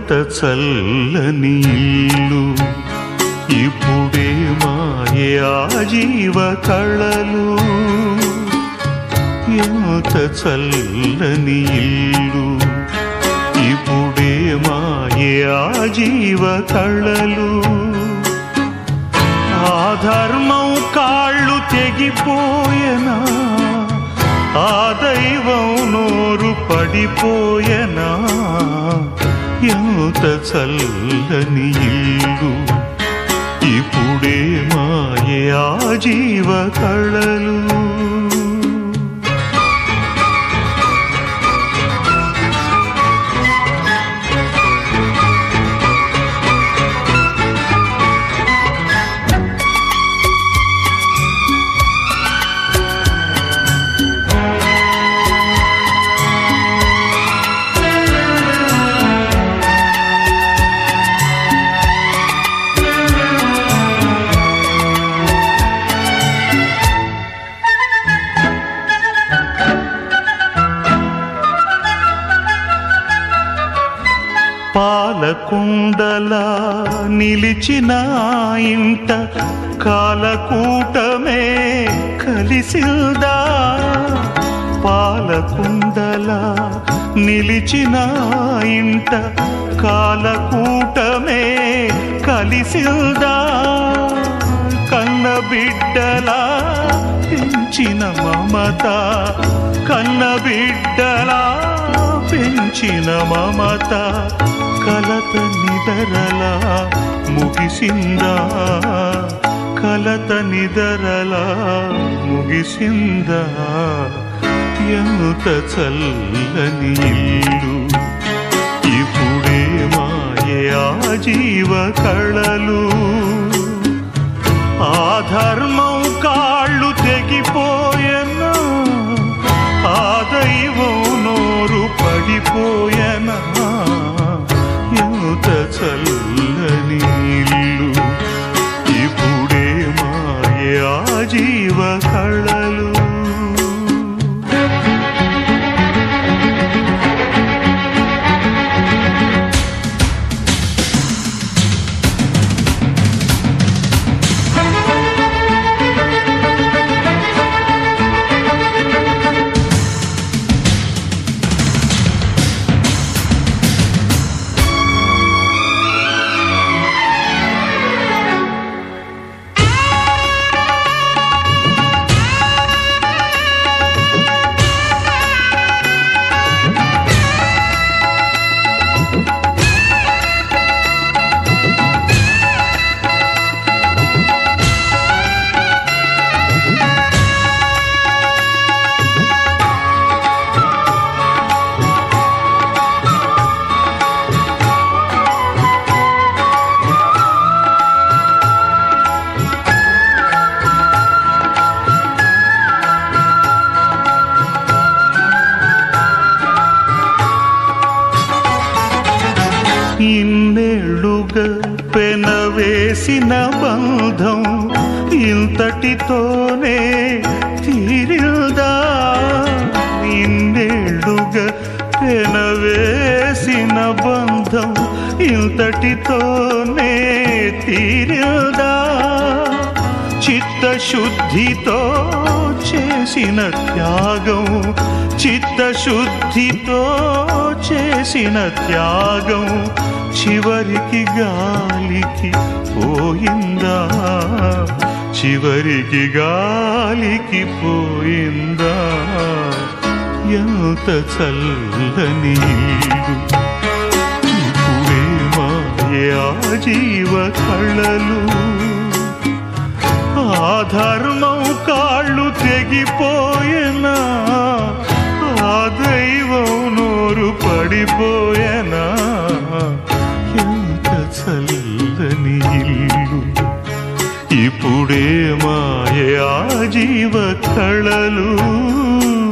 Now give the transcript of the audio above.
ఎంత చల్లని ఇల్లు ఇప్పుడే మాయే ఆ జీవ కళలు ఎంత చల్లని ఇల్లు ఇప్పుడే మాయే ఆ జీవ కళలు ఆ ధర్మం కాళ్ళు తెగిపోయనా ఆ దైవం నోరు పడిపోయనా ఎంత చల్లని ఇల్లు ఇప్పుడే మాయే ఆ జీవ కళలు పాలకుండలా నిలిచిన ఆ ఇంట కాలకూటమే కలిసిందా పాలకుండలా నిలిచిన ఆ ఇంట కాలకూటమే కలిసిందా కన్న బిడ్డలా పెంచిన మమత కన్న బిడ్డలా పెంచిన మమత కలత నిదరలా ముగిసిందా కలత నిదరలా ముగిసిందా ఎంత చల్లని ఇల్లు ఇప్పుడే మాయే ఆ జీవ కళలు ఆ ధర్మం కాళ్ళు తెగిపోయనా ఆ దైవం నోరు పడిపోయనా ఎంత చల్లని ఇల్లు ఇప్పుడే మాయే ఆ జీవ కళలు ఇన్నేళ్ళుగా పెనవేసిన బంధం ఇంతటితోనే తీరిందా ఇన్నేళ్ళుగా పెనవేసిన బంధం ఇంతటితోనే తీరిందా చిత్తశుద్ధితో చేసిన త్యాగం చిత్తశుద్ధితో చేసిన త్యాగం చివరికి గాలికి పోయిందా చివరికి గాలికి పోయిందా ఎంత చల్లని ఇల్లు ఇప్పుడే మాయే ఆ జీవ కళలు ఆ ధర్మం కాళ్ళు తెగిపోయనా ఆ దైవం నోరు పడిపోయనా ఎంత చల్లని ఇల్లు ఇప్పుడే మాయ ఆ జీవ కళలు